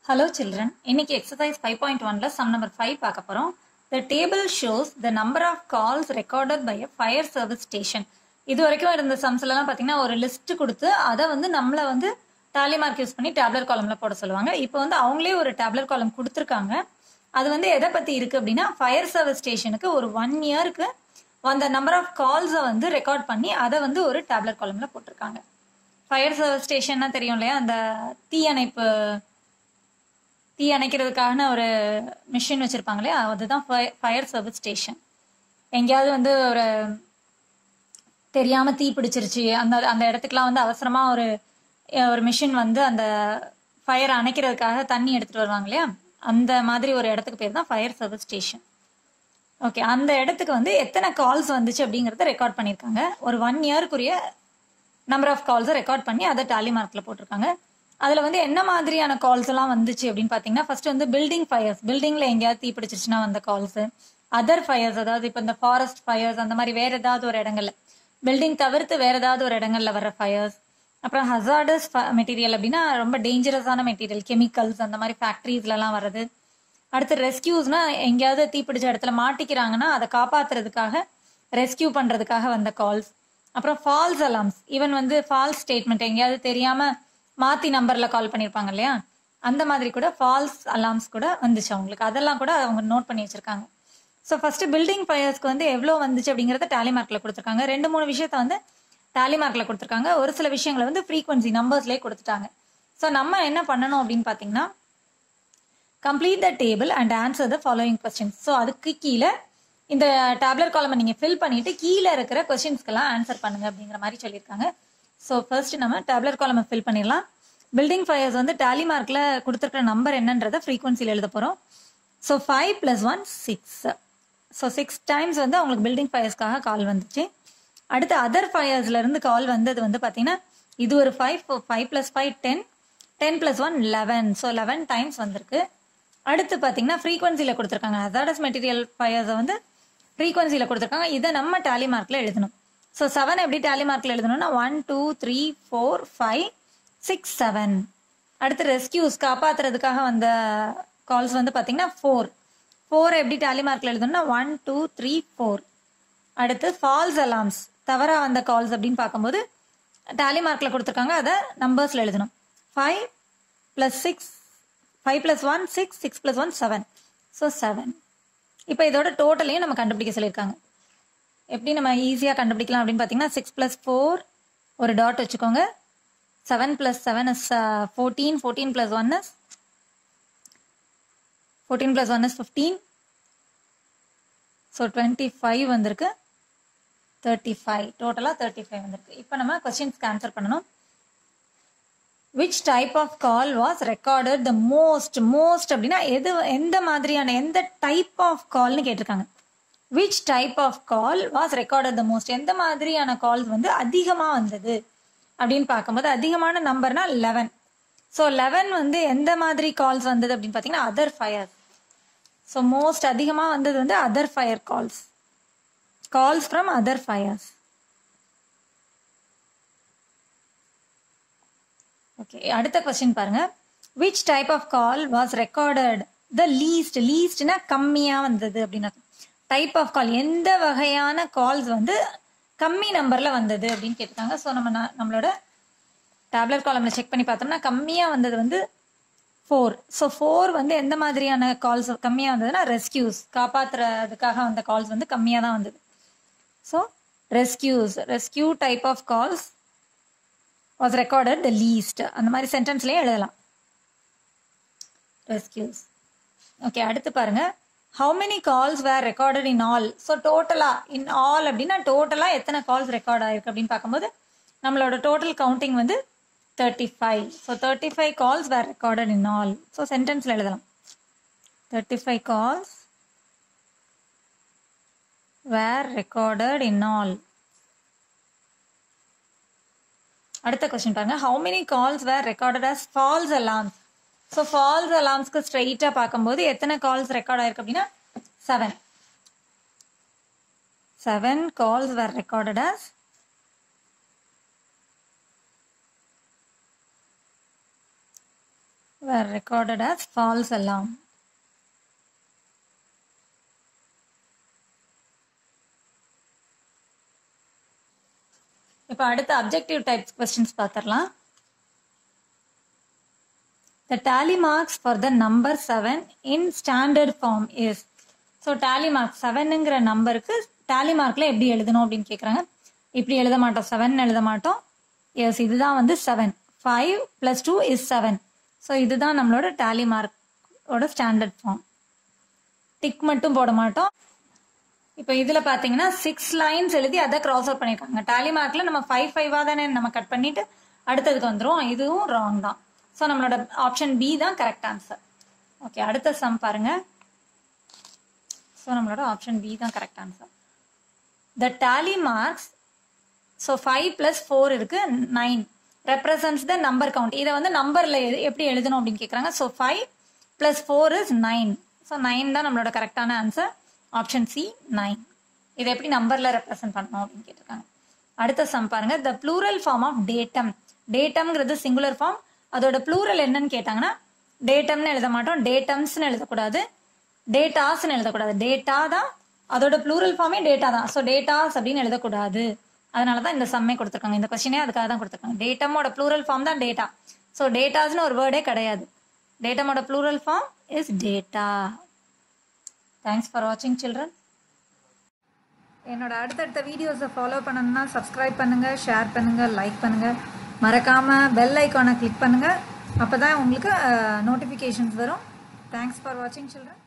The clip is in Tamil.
Hello children, இன்னைக்கு exercise 5.1ல sum number 5 பார்க்க போறோம். The table shows the number of calls recorded by a fire service station. இது வரைக்கும் இருந்த sums எல்லாம் பார்த்தீங்கன்னா ஒரு லிஸ்ட் கொடுத்து அதை வந்து நம்மள வந்து டாலி மார்க் யூஸ் பண்ணி டேப்லர் காலம்ல போட சொல்லுவாங்க இப்போ வந்து அவங்களே ஒரு டேப்லர் காலம் கொடுத்துருக்காங்க அது வந்து எதை பத்தி இருக்கு அப்படின்னா ஃபயர் சர்வீஸ் ஸ்டேஷனுக்கு ஒரு ஒன் இயருக்கு அந்த நம்பர் ஆஃப் கால்ஸை வந்து ரெக்கார்ட் பண்ணி அதை வந்து ஒரு டேப்லர் காலம்ல போட்டிருக்காங்க ஃபயர் சர்வீஸ் ஸ்டேஷன்னா தெரியும் இல்லையா அந்த தீயணைப்பு தீ அணைக்கிறதுக்கான ஒரு மிஷின் வச்சிருப்பாங்க இல்லையா அதுதான் ஃபயர் சர்வீஸ் ஸ்டேஷன் எங்கேயாவது வந்து ஒரு தெரியாம தீ பிடிச்சிருச்சு அந்த அந்த இடத்துக்குலாம் வந்து அவசரமா ஒரு ஒரு மிஷின் வந்து அந்த ஃபயர் அணைக்கிறதுக்காக தண்ணி எடுத்துட்டு வருவாங்க இல்லையா அந்த மாதிரி ஒரு இடத்துக்கு பேர் தான் ஃபயர் சர்வீஸ் ஸ்டேஷன் ஓகே அந்த இடத்துக்கு வந்து எத்தனை கால்ஸ் வந்துச்சு அப்படிங்கறத ரெக்கார்ட் பண்ணியிருக்காங்க ஒரு ஒன் இயருக்குரிய நம்பர் ஆஃப் கால்ஸை ரெக்கார்ட் பண்ணி அதை டாலி மார்க்ல போட்டிருக்காங்க அதுல வந்து என்ன மாதிரியான கால்ஸ் எல்லாம் வந்துச்சு அப்படின்னு பாத்தீங்கன்னா ஃபர்ஸ்ட் வந்து பில்டிங் ஃபயர்ஸ் பில்டிங்ல எங்கேயாவது தீ பிடிச்சிருச்சுன்னா வந்த கால்ஸ் அதர் ஃபயர்ஸ் அதாவது இப்போ இந்த ஃபாரஸ்ட் ஃபயர்ஸ் அந்த மாதிரி வேற ஏதாவது ஒரு இடங்கள்ல பில்டிங் தவிர்த்து வேற ஏதாவது ஒரு இடங்கள்ல வர ஃபயர்ஸ் அப்புறம் ஹசார்டஸ் மெட்டீரியல் அப்படின்னா ரொம்ப டேஞ்சரஸான மெட்டீரியல் கெமிக்கல்ஸ் அந்த மாதிரி ஃபேக்டரிஸ்லாம் வர்றது அடுத்து ரெஸ்கியூஸ்னா எங்கேயாவது தீப்பிடிச்ச இடத்துல மாட்டிக்கிறாங்கன்னா அதை காப்பாத்துறதுக்காக ரெஸ்கியூ பண்றதுக்காக வந்த கால்ஸ் அப்புறம் ஃபால்ஸ் அலார்ம்ஸ் ஈவன் வந்து ஃபால்ஸ் ஸ்டேட்மெண்ட் எங்கேயாவது தெரியாம மாத்தி நம்பர்ல கால் பண்ணிருப்பாங்க இல்லையா அந்த மாதிரி கூட ஃபால்ஸ் அலார்ம்ஸ் கூட வந்துச்சு அவங்களுக்கு அதெல்லாம் கூட அவங்க நோட் பண்ணி வச்சிருக்காங்க ஸோ ஃபர்ஸ்ட் பில்டிங் ஃபயர்ஸ்க்கு வந்து எவ்வளோ வந்துச்சு அப்படிங்கறத டாலி மார்க்ல கொடுத்துருக்காங்க ரெண்டு மூணு விஷயத்த வந்து டாலி மார்க்ல கொடுத்துருக்காங்க ஒரு சில விஷயங்களை வந்து ஃப்ரீக்வன்சி நம்பர்ஸ்லேயே கொடுத்துட்டாங்க ஸோ நம்ம என்ன பண்ணணும் அப்படின்னு பார்த்தீங்கன்னா complete the table and answer the following questions so அதுக்கு கீழே இந்த டேப்லர் காலமை நீங்கள் ஃபில் பண்ணிட்டு கீழே இருக்கிற கொஸ்டின்ஸ்க்கெல்லாம் ஆன்சர் பண்ணுங்க அப்படிங்கிற மாதிரி சொல்லியிருக்காங்க ஸோ ஃபர்ஸ்ட் நம்ம டேப்லர் காலமை ஃபில் பண்ணிடலாம் பில்டிங் ஃபயர்ஸ் வந்து டாலி மார்க்ல கொடுத்துருக்கிற நம்பர் என்னன்றத ஃப்ரீக்வன்சியில் எழுத போகிறோம் so five plus one six so six times வந்து அவங்களுக்கு பில்டிங் ஃபயர்ஸ்க்காக கால் வந்துச்சு அடுத்து அதர் ஃபயர்ஸ்ல இருந்து கால் வந்தது வந்து பார்த்தீங்கன்னா இது ஒரு five five plus five ten ten plus one eleven so eleven times வந்திருக்கு அடுத்து பார்த்தீங்கன்னா ஃப்ரீக்வன்சியில் கொடுத்துருக்காங்க ஹசார்டஸ் மெட்டீரியல் ஃபயர்ஸை வந்து ஃப்ரீக்வன்சியில் கொடுத்துருக்காங்க இதை நம்ம டேலி மார்க்கில் எழுதணும் ஸோ செவன் எப்படி டேலி மார்க்கில் எழுதணும்னா one two three four five six seven அடுத்து ரெஸ்கியூஸ் காப்பாத்துறதுக்காக வந்த கால்ஸ் வந்து பார்த்தீங்கன்னா ஃபோர் ஃபோர் எப்படி டேலி மார்க்கில் எழுதணும்னா ஒன் டூ த்ரீ ஃபோர் அடுத்து ஃபால்ஸ் அலார்ம்ஸ் தவறா வந்த கால்ஸ் அப்படின்னு பார்க்கும்போது டேலி மார்க்கில் கொடுத்துருக்காங்க அதை நம்பர்ஸில் எழுதணும் five plus six five plus one six six plus one seven so seven இப்போ இதோட டோட்டலையும் நம்ம கண்டுபிடிக்க சொல்லியிருக்காங்க எப்படி நம்ம ஈஸியாக கண்டுபிடிக்கலாம் அப்படின்னு பார்த்தீங்கன்னா சிக்ஸ் ப்ளஸ் ஃபோர் ஒரு டாட் வச்சுக்கோங்க seven plus seven is fourteen fourteen plus one is fourteen plus one is fifteen so twenty five வந்திருக்கு தேர்ட்டி ஃபைவ் டோட்டலாக தேர்ட்டி ஃபைவ் வந்திருக்கு இப்போ நம்ம கொஸ்டின்ஸ்க்கு ஆன்சர் பண்ணணும் which type of call was recorded the most most அப்படின்னா எது எந்த மாதிரியான எந்த டைப் ஆஃப் கால்னு கேட்டிருக்காங்க which type of call was recorded the most எந்த மாதிரியான கால்ஸ் வந்து அதிகமாக வந்தது அப்படின்னு பார்க்கும்போது அதிகமான நம்பர்னா லெவன் ஸோ லெவன் வந்து எந்த மாதிரி கால்ஸ் வந்தது அப்படின்னு பார்த்தீங்கன்னா அதர் ஃபயர் ஸோ மோஸ்ட் அதிகமாக வந்தது வந்து other fire calls calls from other fires okay அடுத்த கொஸ்டின் பாருங்க which type of call was recorded the least லீஸ்ட்னா கம்மியா வந்தது அப்படின்னா டைப் ஆஃப் கால் எந்த வகையான கால்ஸ் வந்து கம்மி நம்பர்ல வந்தது அப்படின்னு கேட்டிருக்காங்க ஸோ நம்ம நம்மளோட டேப்லெட் காலம்ல செக் பண்ணி பார்த்தோம்னா கம்மியா வந்தது வந்து ஃபோர் ஸோ ஃபோர் வந்து எந்த மாதிரியான கால்ஸ் கம்மியாக வந்ததுன்னா ரெஸ்கியூஸ் காப்பாற்றுறதுக்காக வந்த கால்ஸ் வந்து கம்மியாக தான் வந்தது so rescues rescue type of calls was recorded the least அந்த மாதிரி சென்டென்ஸ்லயே எழுதலாம் ரெஸ்கியூஸ் ஓகே அடுத்து பாருங்க how many calls were recorded in all so டோட்டலா இன் ஆல் அப்படின்னா டோட்டலா எத்தனை கால்ஸ் ரெக்கார்ட் ஆயிருக்கு அப்படின்னு பார்க்கும்போது நம்மளோட டோட்டல் கவுண்டிங் வந்து thirty five so thirty five calls were recorded in all so சென்டென்ஸ்ல எழுதலாம் thirty five calls were recorded in all அடுத்த கொஸ்டின் பாருங்க how many calls were recorded as false alarms so false அலார்ம்ஸ்க்கு ஸ்ட்ரைட்டாக பார்க்கும்போது எத்தனை கால்ஸ் ரெக்கார்ட் ஆயிருக்கு அப்படின்னா seven seven calls were recorded as were recorded as false alarm. இப்போ அடுத்த அப்ஜெக்டிவ் டைப்ஸ் கொஸ்டின்ஸ் பார்த்துடலாம் The tally marks for the number 7 in standard form is so tally mark செவனுங்கிற நம்பருக்கு டேலி மார்க்கில் எப்படி எழுதணும் அப்படின்னு கேட்குறாங்க இப்படி எழுத மாட்டோம் செவன் எழுத மாட்டோம் எஸ் இதுதான் வந்து seven five plus two is seven so இதுதான் நம்மளோட டேலி மார்க்கோட ஸ்டாண்டர்ட் ஃபார்ம் டிக் மட்டும் போட மாட்டோம் இப்போ இதில் பார்த்தீங்கன்னா சிக்ஸ் லைன்ஸ் எழுதி அதை கிராஸ் அவுட் பண்ணியிருக்காங்க டேலி மார்க்கில் நம்ம ஃபைவ் ஃபைவாக தானே நம்ம கட் பண்ணிட்டு அடுத்ததுக்கு வந்துடும் இதுவும் ராங் தான் ஸோ நம்மளோட ஆப்ஷன் பி தான் கரெக்ட் ஆன்சர் ஓகே அடுத்த சம் பாருங்க ஸோ நம்மளோட ஆப்ஷன் பி தான் correct answer the tally marks so five plus four இருக்கு nine represents the number count இதை வந்து நம்பரில் எப்படி எழுதணும் அப்படின்னு கேட்குறாங்க so five plus four is nine so nine தான் நம்மளோட கரெக்டான ஆன்சர் ஆப்ஷன் சி நைன் இதை எப்படி நம்பரில் ரெப்ரசன்ட் பண்ணணும் அப்படின்னு கேட்டிருக்காங்க அடுத்த சம் பாருங்க the plural form of datum டேட்டம்ங்கிறது சிங்குலர் ஃபார்ம் அதோட ப்ளூரல் என்னன்னு கேட்டாங்கன்னா டேட்டம்னு எழுத மாட்டோம் டேட்டம்ஸ்னு எழுதக்கூடாது டேட்டாஸ்னு எழுதக்கூடாது டேட்டா தான் அதோட ப்ளூரல் ஃபார்மே டேட்டா தான் ஸோ டேட்டாஸ் அப்படின்னு எழுதக்கூடாது அதனால தான் இந்த சம்மே கொடுத்துருக்காங்க இந்த கொஸ்டினே அதுக்காக தான் கொடுத்துருக்காங்க டேட்டமோட ப்ளூரல் ஃபார்ம் தான் டேட்டா ஸோ டேட்டாஸ்னு ஒரு வேர்டே கிடையாது டேட்டமோட plural form is data thanks for வாட்சிங் சில்ட்ரன் என்னோட அடுத்தடுத்த வீடியோஸை ஃபாலோ பண்ணணும்னா சப்ஸ்கிரைப் பண்ணுங்கள் ஷேர் பண்ணுங்கள் லைக் பண்ணுங்கள் மறக்காமல் பெல் ஐக்கானை கிளிக் பண்ணுங்கள் அப்போ தான் உங்களுக்கு நோட்டிஃபிகேஷன்ஸ் வரும் தேங்க்ஸ் ஃபார் வாட்சிங் சில்ட்ரன்